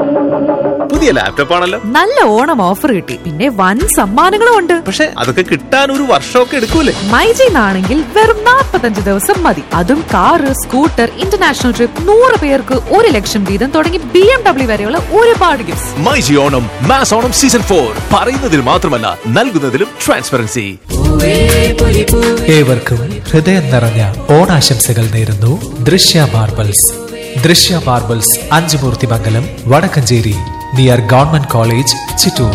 പുതിയ ലാപ്ടോപ്പ് ആണല്ലോ നല്ല ഓണം ഓഫർ കിട്ടി പിന്നെ വൻ സമ്മാനങ്ങളും ഉണ്ട് പക്ഷെ അതൊക്കെ കിട്ടാൻ ഒരു വർഷമൊക്കെ എടുക്കൂലേ മൈജിന്നാണെങ്കിൽ വെറും 45 ദിവസം മതി അതും കാറ് സ്കൂട്ടർ ഇന്റർനാഷണൽ ട്രിപ്പ് നൂറ് പേർക്ക് ഒരു ലക്ഷം വീതം തുടങ്ങി ബി എം ഡബ്ല്യു വരെയുള്ള ഒരുപാട് gifts myG Onam mass Onam season four പറയുന്നതിൽ മാത്രമല്ല നൽകുന്നതിലും ട്രാൻസ്പെറൻസി ഏവർക്കും ഹൃദയം നിറഞ്ഞ ഓണാശംസകൾ നേരുന്നു Drishya marbles Drishya marbles Anchumoorthimangalam Vadakkanchery near government college Chittur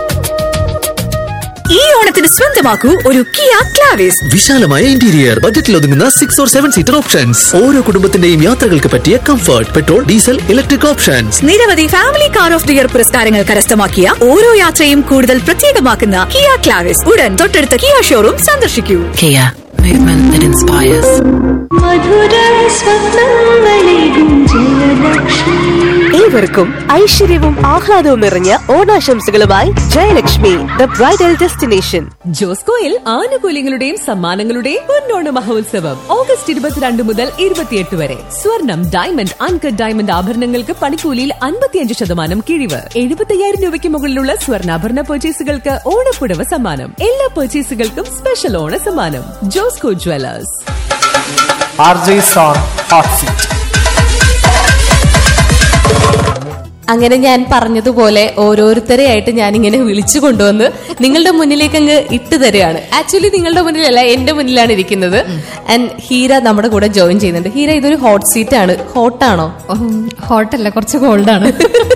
ഈ ഓണത്തിന് സ്വന്തമാക്കൂ ഒരു കിയ ക്ലാവിസ് വിശാലമായ ഇന്റീരിയർ ബജറ്റിൽ ഒതുങ്ങുന്ന six or seven seater options ഓരോ കുടുംബത്തിന്റെയും യാത്രകൾക്ക് പറ്റിയ comfort petrol diesel electric options നിരവധി family car of the year പുരസ്കാരങ്ങൾ കരസ്ഥമാക്കിയ ഓരോ യാത്രയും കൂടുതൽ പ്രത്യേകമാക്കുന്ന കിയ ക്ലാവിസ് ഉടൻ തൊട്ടടുത്ത കിയ ഷോറൂം സന്ദർശിക്കൂ Kia, movement that inspires. മധുര സ്വപ്നങ്ങളേകും ജയലക്ഷ്മി ഏവർക്കും ഐശ്വര്യവും ആഹ്ലാദവും നിറഞ്ഞ ഓണാശംസകളുമായി ജയലക്ഷ്മി ദ ബ്രൈഡൽ ഡെസ്റ്റിനേഷൻ ജോസ്കോയിൽ ആനുകൂല്യങ്ങളുടെയും സമ്മാനങ്ങളുടെയും പൊന്നോണ മഹോത്സവം ഓഗസ്റ്റ് ഇരുപത്തിരണ്ട് മുതൽ ഇരുപത്തിയെട്ട് വരെ സ്വർണം ഡയമണ്ട് അൺകട്ട് ഡയമണ്ട് ആഭരണങ്ങൾക്ക് പണിക്കൂലിയിൽ അൻപത്തിയഞ്ച് ശതമാനം കിഴിവ് എഴുപത്തയ്യായിരം രൂപയ്ക്ക് മുകളിലുള്ള സ്വർണ്ണാഭരണ പർച്ചേസുകൾക്ക് ഓണപ്പുടവ സമ്മാനം എല്ലാ പർച്ചേസുകൾക്കും സ്പെഷ്യൽ ഓണ സമ്മാനം Josco jewellers R J zone hot seat അങ്ങനെ ഞാൻ പറഞ്ഞതുപോലെ ഓരോരുത്തരെയായിട്ട് ഞാൻ ഇങ്ങനെ വിളിച്ചു കൊണ്ടുവന്ന് നിങ്ങളുടെ മുന്നിലേക്ക് അങ്ങ് ഇട്ട് തരികയാണ് ആക്ച്വലി നിങ്ങളുടെ മുന്നിലല്ല എന്റെ മുന്നിലാണ് ഇരിക്കുന്നത് ആൻഡ് ഹീര നമ്മുടെ കൂടെ ജോയിൻ ചെയ്യുന്നുണ്ട് ഹീര ഇതൊരു ഹോട്ട് സീറ്റ് ആണ് ഹോട്ടാണോ ഹോട്ടല്ല കുറച്ച് കോൾഡാണ്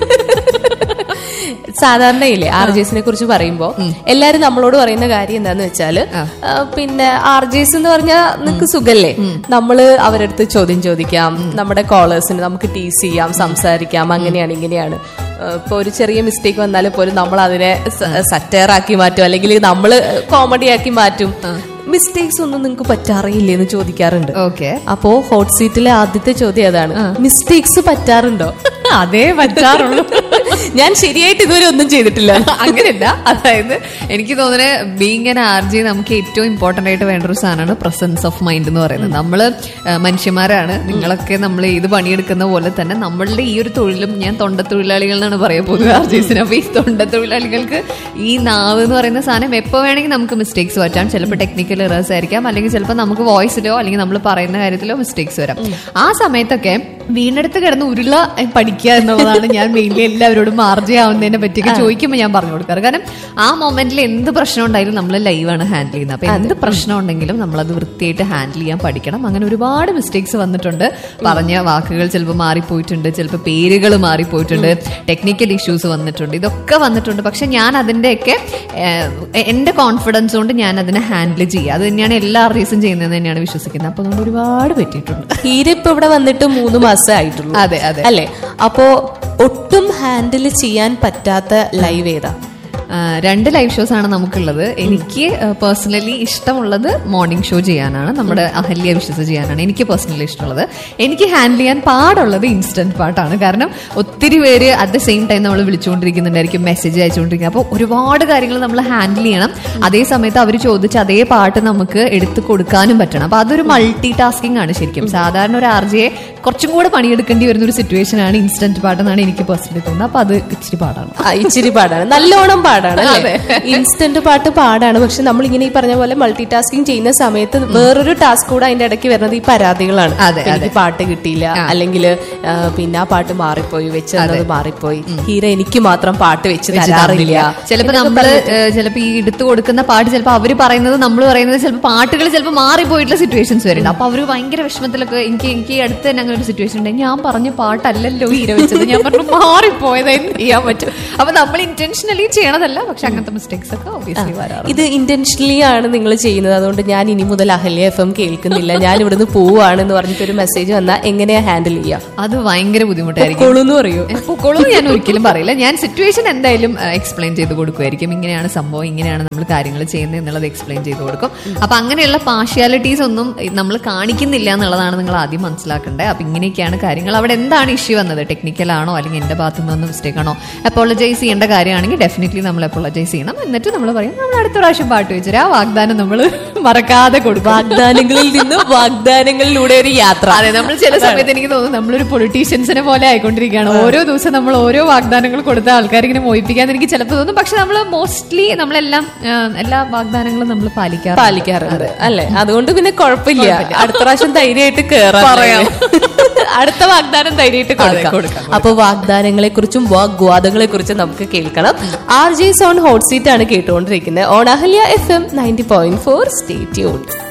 സാധാരണയില്ലേ ആർ ജെസിനെ കുറിച്ച് പറയുമ്പോ എല്ലാരും നമ്മളോട് പറയുന്ന കാര്യം എന്താന്ന് വെച്ചാല് ആ, പിന്നെ ആർ ജെസ് എന്ന് പറഞ്ഞാൽ നിനക്ക് സുഖല്ലേ നമ്മള് അവരടുത്ത് ചോദ്യം ചോദിക്കാം നമ്മുടെ കോളേഴ്സിന് നമുക്ക് ടീസ് ചെയ്യാം സംസാരിക്കാം അങ്ങനെയാണ് ഇങ്ങനെയാണ് ആ, ഇപ്പൊ ഒരു ചെറിയ മിസ്റ്റേക്ക് വന്നാൽ പോലും നമ്മൾ അതിനെ സറ്റയർ ആക്കി മാറ്റും അല്ലെങ്കിൽ നമ്മൾ കോമഡി ആക്കി മാറ്റും മിസ്റ്റേക്സ് ഒന്നും നിങ്ങൾക്ക് പറ്റാറില്ലേ എന്ന് ചോദിക്കാറുണ്ട് ഓക്കെ അപ്പോ ഹോട്ട് സീറ്റിലെ ആദ്യത്തെ ചോദ്യം അതാണ് മിസ്റ്റേക്സ് പറ്റാറുണ്ടോ അതേ പറ്റാറുള്ളൂ ഞാൻ ശരിയായിട്ട് ഇതുവരെ ഒന്നും ചെയ്തിട്ടില്ല അങ്ങനെയല്ല അതായത് എനിക്ക് തോന്നുന്നത് ബീങ് ആൻ ആർ ജി നമുക്ക് ഏറ്റവും ഇമ്പോർട്ടന്റ് ആയിട്ട് വേണ്ട ഒരു സാധനമാണ് പ്രസൻസ് ഓഫ് മൈൻഡ് എന്ന് പറയുന്നത് നമ്മള് ആ, മനുഷ്യന്മാരാണ് നിങ്ങളൊക്കെ നമ്മൾ ഏത് പണിയെടുക്കുന്ന പോലെ തന്നെ നമ്മളുടെ ഈ ഒരു തൊഴിലും ഞാൻ തൊണ്ട തൊഴിലാളികൾ എന്നാണ് പറയാൻ പോകുന്നത് ആർ ജിസിന് അപ്പൊ ഈ തൊണ്ട തൊഴിലാളികൾക്ക് ഈ നാവ് എന്ന് പറയുന്ന സാധനം എപ്പോ വേണമെങ്കിൽ നമുക്ക് മിസ്റ്റേക്സ് പറ്റാം ചിലപ്പോൾ ടെക്നിക്കൽ എറേഴ്സ് ആയിരിക്കാം അല്ലെങ്കിൽ ചിലപ്പോൾ നമുക്ക് വോയിസിലോ അല്ലെങ്കിൽ നമ്മൾ പറയുന്ന കാര്യത്തിലോ മിസ്റ്റേക്സ് വരാം ആ സമയത്തൊക്കെ വീണ്ടെടുത്ത് കിടന്ന് ഉരുള എ, പഠിക്കുക എന്നുള്ളതാണ് ഞാൻ മെയിൻലി എല്ലാവരോടും മാർജയാവുന്നതിനെ പറ്റിയൊക്കെ ചോദിക്കുമ്പോൾ ഞാൻ പറഞ്ഞു കൊടുക്കാറ് കാരണം ആ മൊമെന്റിൽ എന്ത് പ്രശ്നം ഉണ്ടായാലും നമ്മൾ ലൈവാണ് ഹാൻഡിൽ ചെയ്യുന്നത് അപ്പൊ എന്ത് പ്രശ്നം ഉണ്ടെങ്കിലും നമ്മളത് വൃത്തിയായിട്ട് ഹാൻഡിൽ ചെയ്യാൻ പഠിക്കണം അങ്ങനെ ഒരുപാട് മിസ്റ്റേക്സ് വന്നിട്ടുണ്ട് പറഞ്ഞ വാക്കുകൾ ചിലപ്പോൾ മാറിപ്പോയിട്ടുണ്ട് ചിലപ്പോൾ പേരുകൾ മാറിപ്പോയിട്ടുണ്ട് ടെക്നിക്കൽ ഇഷ്യൂസ് വന്നിട്ടുണ്ട് ഇതൊക്കെ വന്നിട്ടുണ്ട് പക്ഷെ ഞാൻ അതിന്റെയൊക്കെ ഏഹ്, എന്റെ കോൺഫിഡൻസ് കൊണ്ട് ഞാൻ അതിനെ ഹാൻഡിൽ ചെയ്യുക അത് തന്നെയാണ് എല്ലാ ആർട്ടിസ്റ്റും ചെയ്യുന്നത് തന്നെയാണ് വിശ്വസിക്കുന്നത് അപ്പൊ അതുകൊണ്ട് ഒരുപാട് പറ്റിയിട്ടുണ്ട് ഹീര ഇപ്പൊ ഇവിടെ വന്നിട്ട് മൂന്ന് മാസമേ ആയിട്ടുള്ളൂ അതെ, അതെ. അല്ലെ അപ്പോ ഒട്ടും ഹാൻഡിൽ ചെയ്യാൻ പറ്റാത്ത ലൈവ് ഏതാ ആ, രണ്ട് ലൈവ് ഷോസ് ആണ് നമുക്കുള്ളത് എനിക്ക് പേഴ്സണലി ഇഷ്ടമുള്ളത് മോർണിംഗ് ഷോ ചെയ്യാനാണ് നമ്മുടെ അഹല്യ വിശ്വസ് ചെയ്യാനാണ് എനിക്ക് പേഴ്സണലി ഇഷ്ടമുള്ളത് എനിക്ക് ഹാൻഡിൽ ചെയ്യാൻ പാടുള്ളത് ഇൻസ്റ്റന്റ് പാട്ടാണ് കാരണം ഒത്തിരി പേര് അറ്റ് ദ സെയിം ടൈം നമ്മൾ വിളിച്ചുകൊണ്ടിരിക്കുന്നുണ്ടായിരിക്കും മെസ്സേജ് അയച്ചുകൊണ്ടിരിക്കുക അപ്പോൾ ഒരുപാട് കാര്യങ്ങൾ നമ്മൾ ഹാൻഡിൽ ചെയ്യണം അതേ സമയത്ത് അവർ ചോദിച്ച അതേ പാട്ട് നമുക്ക് എടുത്തു കൊടുക്കാനും പറ്റണം അപ്പൊ അതൊരു മൾട്ടി ടാസ്കിംഗ് ആണ് ശരിക്കും സാധാരണ ഒരു ആർ ജിയെ കുറച്ചും കൂടെ പണിയെടുക്കേണ്ടി വരുന്ന ഒരു സിറ്റുവേഷൻ ആണ് ഇൻസ്റ്റന്റ് പാട്ട് എന്നാണ് എനിക്ക് പേഴ്സണലി തോന്നുന്നത് അപ്പൊ അത് ഇച്ചിരി പാടാണ് ആ, ഇച്ചിരി പാടാണ് നല്ലോണം പാടാണ് അല്ലേ ഇൻസ്റ്റന്റ് പാട്ട് പാടാണ് പക്ഷെ നമ്മൾ ഇങ്ങനെ ഈ പറഞ്ഞ പോലെ മൾട്ടി ടാസ്കിങ് ചെയ്യുന്ന സമയത്ത് വേറൊരു ടാസ്ക് കൂടെ അതിന്റെ ഇടയ്ക്ക് വരുന്നത് ഈ പരാതികളാണ് അതെ, ഇപ്പൊ എനിക്ക് അതെ. പാട്ട് കിട്ടിയില്ല അല്ലെങ്കിൽ പിന്നെ ആ പാട്ട് മാറിപ്പോയി വെച്ച് തന്നത് മാറിപ്പോയി ഹീര എനിക്ക് മാത്രം പാട്ട് വെച്ച് തരാറില്ല ചിലപ്പോ നമ്മള് ഏഹ്, ചിലപ്പോ ഈ എടുത്തു കൊടുക്കുന്ന പാട്ട് ചിലപ്പോ അവര് പറയുന്നത് നമ്മൾ പറയുന്നത് ചിലപ്പോ പാട്ടുകൾ ചിലപ്പോൾ മാറിപ്പോയിട്ടുള്ള സിറ്റുവേഷൻസ് വരുന്നുണ്ട് അപ്പൊ അവര് ഭയങ്കര വിഷമത്തിലൊക്കെ എനിക്ക് എനിക്ക് ഈ അടുത്ത് തന്നെ അങ്ങനെ ഒരു സിറ്റുവേഷൻ ഉണ്ട് ഞാൻ പറഞ്ഞ പാട്ടല്ലല്ലോ ഹീര വെച്ചത് ഞാൻ പറഞ്ഞു മാറിപ്പോയത് എന്ത് ചെയ്യാൻ പറ്റും അപ്പൊ നമ്മൾ ഇന്റൻഷനലി ചെയ്യണതല്ല പക്ഷെ അങ്ങനത്തെ മിസ്റ്റേക്സ് ഒക്കെ ഒബിയസ്ലി വരാറുണ്ട് ഇത് ഇന്റൻഷനലി ആണ് നിങ്ങൾ ചെയ്യുന്നത് അതുകൊണ്ട് ഞാൻ ഇനി മുതൽ അഹല്യ എഫ് എം കേൾക്കുന്നില്ല ഞാൻ ഇവിടുന്ന് പോവാണെന്ന് പറഞ്ഞിട്ട് ഒരു മെസ്സേജ് വന്നാൽ എങ്ങനെയാ ഹാൻഡിൽ ചെയ്യാം അത് ഭയങ്കര ബുദ്ധിമുട്ടായിരിക്കും പൊക്കോളൂന്ന് പറയൂ പൊക്കോളൂ ഞാൻ ഒരിക്കലും പറയില്ല ഞാൻ സിറ്റുവേഷൻ എന്തായാലും എക്സ്പ്ലെയിൻ ചെയ്ത് കൊടുക്കുമായിരിക്കും ഇങ്ങനെയാണ് സംഭവം ഇങ്ങനെയാണ് നമ്മൾ കാര്യങ്ങൾ ചെയ്യുന്നത് എന്നുള്ളത് എക്സ്പ്ലെയിൻ ചെയ്ത് കൊടുക്കും അപ്പൊ അങ്ങനെയുള്ള പാർഷ്യാലിറ്റീസ് ഒന്നും നമ്മൾ കാണിക്കുന്നില്ല എന്നുള്ളതാണ് നിങ്ങൾ ആദ്യം മനസ്സിലാക്കേണ്ടത് അപ്പൊ ഇങ്ങനെയൊക്കെയാണ് കാര്യങ്ങൾ അവിടെ എന്താണ് ഇഷ്യൂ വന്നത് ടെക്നിക്കൽ ആണോ അല്ലെങ്കിൽ എന്റെ ഭാഗത്തു നിന്ന് മിസ്റ്റേക്ക് ആണോ അപ്പോളജൈസ് ചെയ്യേണ്ട കാര്യമാണെങ്കിൽ ഡെഫിനറ്റ്ലി നമ്മൾ അപ്പോളജൈസ് ചെയ്യണം എന്നിട്ട് നമ്മൾ പറയും നമ്മൾ അടുത്ത പ്രാവശ്യം പാട്ട് വെച്ചാൽ ആ വാഗ്ദാനം നമ്മൾ മറക്കാതെ കൊടുക്കും വാഗ്ദാനങ്ങളിൽ നിന്ന് വാഗ്ദാനങ്ങളിലൂടെ ഒരു യാത്ര അതെ നമ്മൾ ചില സമയത്ത് എനിക്ക് തോന്നുന്നു നമ്മളൊരു പൊളിറ്റീഷ്യൻസിനെ പോലെ ആയിക്കൊണ്ടിരിക്കുകയാണ് ഓരോ ദിവസം നമ്മൾ ഓരോ വാഗ്ദാനങ്ങൾ കൊടുത്ത ആൾക്കാർ ഇങ്ങനെ മോഹിപ്പിക്കാൻ എനിക്ക് ചിലപ്പോൾ തോന്നും പക്ഷെ നമ്മൾ മോസ്റ്റ്ലി നമ്മളെല്ലാം ആ, എല്ലാ വാഗ്ദാനങ്ങളും നമ്മൾ പാലിക്കാറ് പാലിക്കാറുണ്ട് അല്ലെ അതുകൊണ്ട് പിന്നെ കുഴപ്പമില്ല അടുത്ത പ്രാവശ്യം ധൈര്യമായിട്ട് കേറാം പറയാം. അടുത്ത വാഗ്ദാനം ധൈര്യമായിട്ട് കൊടുക്കാം അപ്പൊ വാഗ്ദാനങ്ങളെ കുറിച്ചും വാഗ്വാദങ്ങളെ കുറിച്ചും നമുക്ക് കേൾക്കണം R J zone hot seat ആണ് കേട്ടുകൊണ്ടിരിക്കുന്നത് on Ahalya F M ninety point four stay tune